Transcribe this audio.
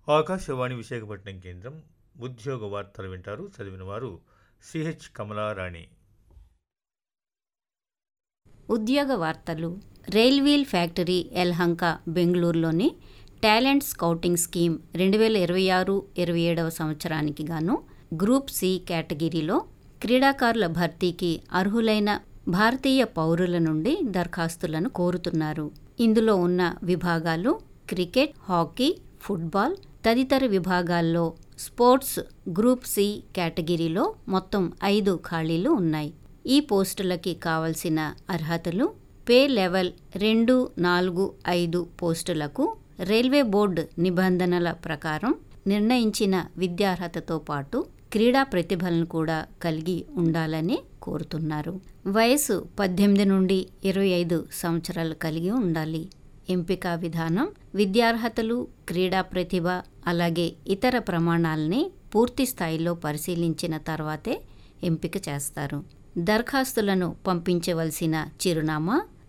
ఆకాశవాణి విశాఖపట్నం కేంద్రం ఉద్యోగ వార్తలు వింటారు చదివిన వారు సిహెచ్ కమలారాణి ఉద్యోగ వార్తలు రైల్వీల్ ఫ్యాక్టరీ ఎల్హంక బెంగళూరులోని టాలెంట్ స్కౌటింగ్ స్కీమ్ రెండు వేల ఇరవై ఆరు ఇరవై ఏడవ సంవత్సరానికి గాను గ్రూప్ సి కేటగిరీలో క్రీడాకారుల భర్తీకి అర్హులైన భారతీయ పౌరుల నుండి దరఖాస్తులను కోరుతున్నారు ఇందులో ఉన్న విభాగాలు క్రికెట్ హాకీ ఫుట్బాల్ తదితర విభాగాల్లో స్పోర్ట్స్ గ్రూప్ సి కేటగిరీలో మొత్తం ఐదు ఖాళీలు ఉన్నాయి ఈ పోస్టులకి కావలసిన అర్హతలు పే లెవెల్ రెండు నాలుగు ఐదు పోస్టులకు రైల్వే బోర్డు నిబంధనల ప్రకారం నిర్ణయించిన విద్యార్హతతో పాటు క్రీడా ప్రతిభలను కూడా కలిగి ఉండాలని కోరుతున్నారు వయసు పద్దెనిమిది నుండి ఇరవై ఐదు సంవత్సరాలు కలిగి ఉండాలి ఎంపిక విధానం విద్యార్హతలు క్రీడా ప్రతిభ అలాగే ఇతర ప్రమాణాలని పూర్తి స్థాయిలో పరిశీలించిన తర్వాతే ఎంపిక చేస్తారు దరఖాస్తులను పంపించవలసిన చిరునామా